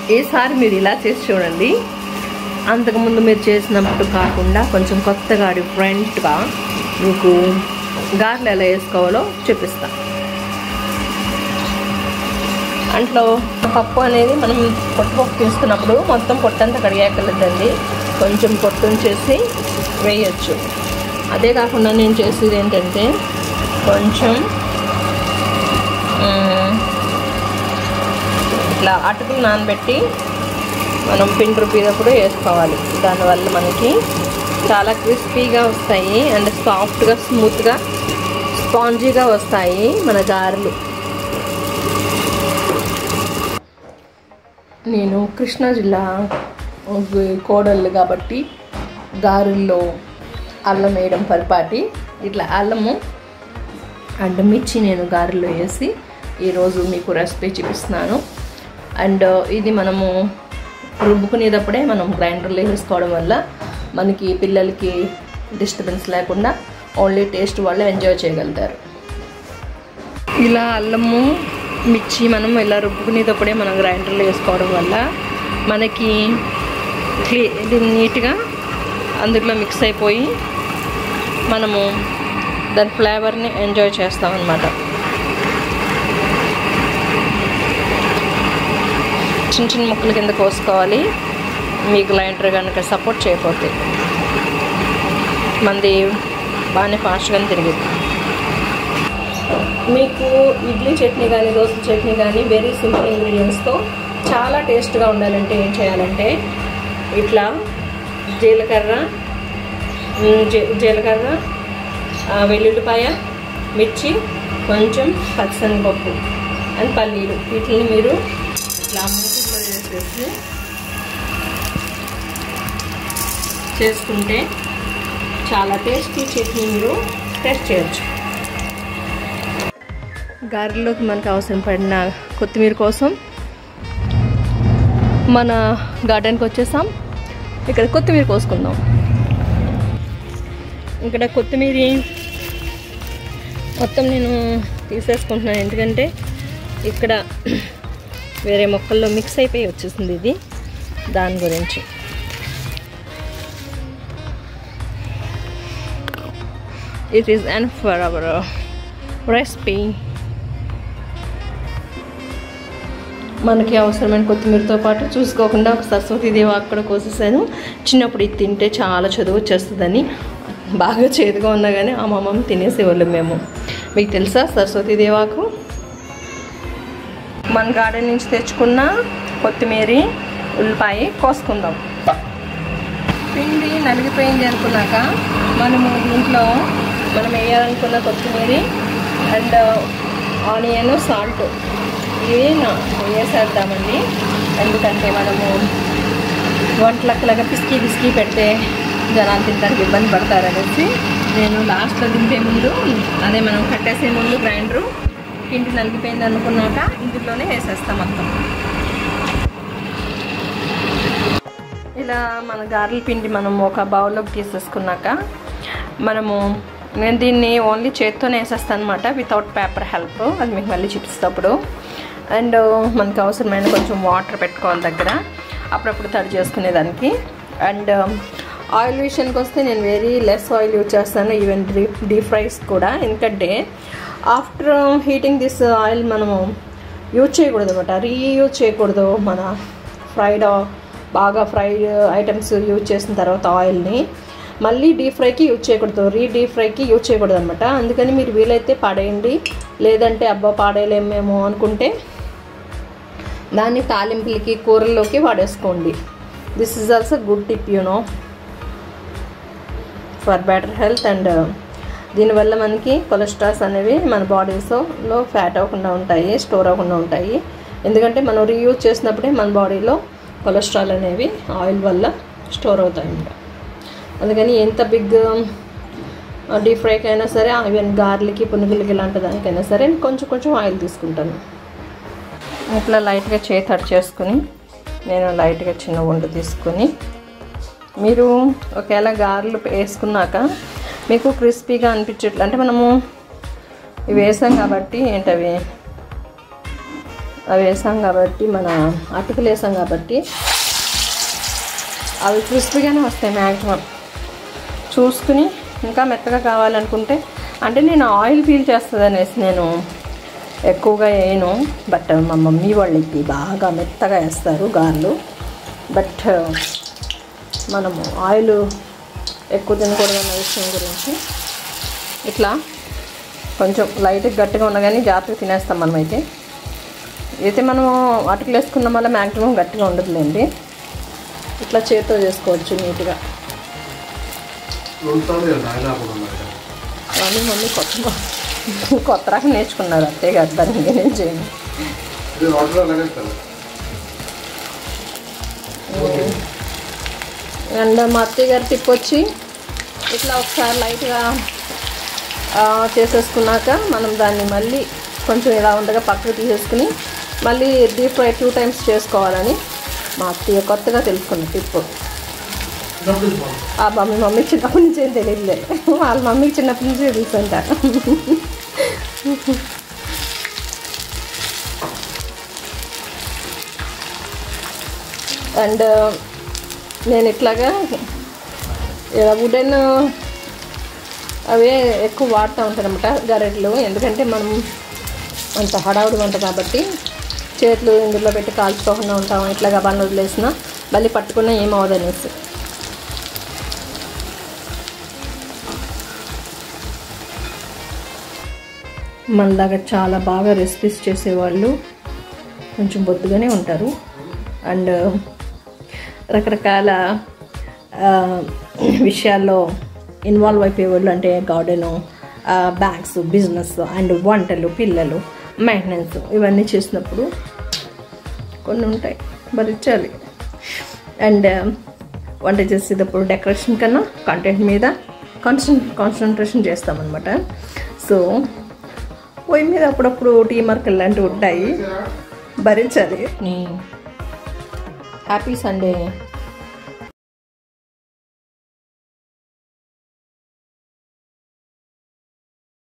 ఈసారి మీరు ఇలా చేసి చూడండి అంతకుముందు మీరు చేసినప్పుడు కాకుండా కొంచెం కొత్తగా డిఫరెంట్గా మీకు గారెలు ఎలా వేసుకోవాలో చూపిస్తా అంట్లో పప్పు అనేది మనం పొట్టు పప్పు తీసుకున్నప్పుడు మొత్తం పొట్టంతా కడిగేకలేదండి కొంచెం పొట్టు చేసి వేయచ్చు అదే కాకుండా నేను చేసేది ఏంటంటే కొంచెం మ్, ఇట్లా అటుకులు నానబెట్టి మనం పిండి రుబ్బేటప్పుడు వేసుకోవాలి దానివల్ల మనకి చాలా క్రిస్పీగా వస్తాయి అండ్ సాఫ్ట్గా స్మూత్గా స్పాంజీగా వస్తాయి మన గారెలు నేను కృష్ణా జిల్లా కోడళ్ళు కాబట్టి గారెల్లో అల్లం వేయడం పరిపాటి ఇట్లా అల్లము అండ్ మిర్చి నేను గారెలో వేసి ఈరోజు మీకు రెసిపీ చూపిస్తున్నాను అండ్ ఇది మనము రుబ్బుకునేటప్పుడే మనం గ్రైండర్లో వేసుకోవడం వల్ల మనకి పిల్లలకి డిస్టర్బెన్స్ లేకుండా ఓన్లీ టేస్ట్ వాళ్ళు ఎంజాయ్ చేయగలుగుతారు ఇలా అల్లము మిర్చి మనం ఇలా రుబ్బుకునేటప్పుడే మనం గ్రైండర్లో వేసుకోవడం వల్ల మనకి క్లీ ఇది నీట్గా అందులో మిక్స్ అయిపోయి మనము దాని ఫ్లేవర్ని ఎంజాయ్ చేస్తాం అన్నమాట చిన్న చిన్న ముక్కల కింద కోసుకోవాలి మీ గ్రైండర్ కనుక సపోర్ట్ చేయకపోతే మంది బాగానే ఫాస్ట్గానే తిరిగింది మీకు ఇడ్లీ చట్నీ కానీ దోశ చట్నీ కానీ వెరీ సింపుల్ ఇంగ్రీడియంట్స్తో చాలా టేస్ట్గా ఉండాలంటే ఏం చేయాలంటే ఇట్లా జీలకర్ర ఉమ్, జీ- జీలకర్ర ఆ, వెల్లుల్లిపాయ మిర్చి కొంచెం పచ్చిశనగపప్పు అండ్ పల్లీలు వీటిని మీరు ఇట్లా మూకుల్లో వేసేసి చేసుకుంటే చాలా టేస్టీ చట్నీ మీరు టేస్ట్ చేయొచ్చు గారెలోకి మనకు అవసరం పడిన కొత్తిమీర కోసం మన గార్డెన్కి వచ్చేసాం ఇక్కడ కొత్తిమీర కోసుకుందాం ఇక్కడ కొత్తిమీర మొత్తం నేను తీసేసుకుంటున్నాను ఎందుకంటే ఇక్కడ వేరే మొక్కల్లో మిక్స్ అయిపోయి వచ్చేసింది ఇది దాని గురించి it is and for our recipe మనకి అవసరమైన కొత్తిమీరతో పాటు చూసుకోకుండా ఒక సరస్వతీదేవి అక్కడ కోసేసాను చిన్నప్పుడు ఇది తింటే చాలా చదువు వచ్చేస్తుందని బాగా చేదుగా ఉన్నా కానీ ఆ మమ్మల్ని తినేసేవాళ్ళం మేము మీకు తెలుసా సరస్వతీదేవాకు మన గార్డెన్ నుంచి తెచ్చుకున్న కొత్తిమీర ఉల్లిపాయ కోసుకుందాం పిండి నలిగిపోయింది అనుకున్నాక మనము దీంట్లో మనం వేయాలనుకున్న కొత్తిమీర అండ్ ఆనియన్ సాల్ట్ ఇవి నా- వేసేద్దామండి ఎందుకంటే మనము వంటలక్కలాగా పిసికి పిసికి పెడితే జనాలు తినడానికి ఇబ్బంది పడతారనేసి నేను లాస్ట్లో దింపే ముందు అదే మనం కట్టేసే ముందు గ్రైండరు పిండి నలిగిపోయింది అనుకున్నాక ఇందులోనే వేసేస్తాం మొత్తం ఇలా మన గారెల పిండి మనం ఒక బౌల్లోకి తీసేసుకున్నాక మనము నేను దీన్ని ఓన్లీ చేత్తోనే వేసేస్తాను అనమాట వితౌట్ పేపర్ హెల్ప్ అది మీకు మళ్ళీ చూపిస్తప్పుడు అండ్ మనకు అవసరమైన కొంచెం వాటర్ పెట్టుకోవాలి దగ్గర అప్పుడప్పుడు తడి చేసుకునేదానికి అండ్ ఆయిల్ విషయానికి వస్తే నేను వెరీ లెస్ ఆయిల్ యూజ్ చేస్తాను ఈవెన్ డీప్ డీప్ ఫ్రైస్ కూడా ఎందుకంటే ఆఫ్టర్ హీటింగ్ దిస్ ఆయిల్ మనము యూజ్ చేయకూడదు అనమాట రీయూజ్ చేయకూడదు మన ఫ్రైడ్ బాగా ఫ్రైడ్ ఐటమ్స్ యూజ్ చేసిన తర్వాత ఆయిల్ని మళ్ళీ డీప్ ఫ్రైకి యూజ్ చేయకూడదు రీ డీప్ ఫ్రైకి యూజ్ చేయకూడదు అనమాట అందుకని మీరు వీలైతే పాడేయండి లేదంటే అబ్బా పాడేయలేమేమో అనుకుంటే దాన్ని తాలింపులకి కూరల్లోకి వాడేసుకోండి this is also good tip you know for better health and దీనివల్ల మనకి కొలెస్ట్రాల్స్ అనేవి మన బాడీస్లో ఫ్యాట్ అవ్వకుండా ఉంటాయి స్టోర్ అవ్వకుండా ఉంటాయి ఎందుకంటే మనం రీయూజ్ చేసినప్పుడే మన బాడీలో కొలెస్ట్రాల్ అనేవి ఆయిల్ వల్ల స్టోర్ అవుతాయి అన్నమాట అందుకని ఎంత బిగ్ డీప్ ఫ్రైకి అయినా సరే ఈవెన్ గార్లికి పునుగులకి ఇలాంటి దానికైనా సరే కొంచెం కొంచెం ఆయిల్ తీసుకుంటాను ఇట్లా లైట్గా చేయి తడి చేసుకుని నేను లైట్గా చిన్న వండు తీసుకొని మీరు ఒకవేళ గారెలు వేసుకున్నాక మీకు క్రిస్పీగా అనిపించట్లు అంటే మనము ఇవి వేసాం కాబట్టి ఏంటవి అవి వేసాం కాబట్టి మన అటుకులు వేసాం కాబట్టి అవి క్రిస్పీగానే వస్తాయి మ్యాక్సిమం చూసుకుని ఇంకా మెత్తగా కావాలనుకుంటే అంటే నేను ఆయిల్ ఫీల్ చేస్తుంది అనేసి నేను ఎక్కువగా వేయను బట్ మా మమ్మీ వాళ్ళకి బాగా మెత్తగా వేస్తారు గారెలు బట్ మనము ఆయిల్ ఎక్కువ తినకూడదన్న విషయం గురించి ఇట్లా కొంచెం లైట్గా గట్టిగా ఉన్నా కానీ జాగ్రత్తగా తినేస్తాం మనమైతే అయితే మనము అటుకులు వేసుకున్న వల్ల మ్యాక్సిమం గట్టిగా ఉండదులేండి ఇట్లా చేతితో చేసుకోవచ్చు నీట్గా మమ్మీ మమ్మీ కొత్త కొత్త రకం నేర్చుకున్నారు అంతే కదా దాన్ని నేనేం చేయను అండ్ మా అత్తయ్య గారి టిప్ వచ్చి ఇట్లా ఒకసారి లైట్గా ఆ, చేసేసుకున్నాక మనం దాన్ని మళ్ళీ కొంచెం ఇలా ఉండగా పక్కకు తీసేసుకుని మళ్ళీ డీప్ ఫ్రై టూ టైమ్స్ చేసుకోవాలని మా అత్తయ్య కొత్తగా తెలుసుకున్న టిప్ ఆ మమ్మీ మమ్మీ చిన్నప్పటి నుంచి ఏం తెలియదులే వాళ్ళ మమ్మీకి చిన్నప్పటి నుంచి తెలుసుంటారు అండ్ నేను ఇట్లాగా ఇలా వుడెన్ అవే ఎక్కువ వాడుతూ ఉంటాను అనమాట గరెట్లు ఎందుకంటే మనం అంత హడావుడి వంట కాబట్టి చేతులు ఇందులో పెట్టి కాల్చుకోకుండా ఉంటాం ఇట్లాగా బండ్లు వదిలేసిన మళ్ళీ పట్టుకున్నా ఏమవదనేసి మనలాగా చాలా బాగా రెసిపీస్ చేసేవాళ్ళు కొంచెం బొద్దుగానే ఉంటారు అండ్ రకరకాల ఆ, విషయాల్లో ఇన్వాల్వ్ అయిపోయేవాళ్ళు అంటే గార్డెను బ్యాంక్స్ బిజినెస్ అండ్ వంటలు పిల్లలు మెయింటెనెన్స్ ఇవన్నీ చేసినప్పుడు కొన్ని ఉంటాయి భరించాలి అండ్ వంట చేసేటప్పుడు డెకరేషన్ కన్నా కంటెంట్ మీద కాన్సన్ కాన్సన్ట్రేషన్ చేస్తామన్నమాట సో పొయ్యి మీద అప్పుడప్పుడు టీ మార్కులు లాంటివి ఉంటాయి భరించాలి హ్యాపీ సండే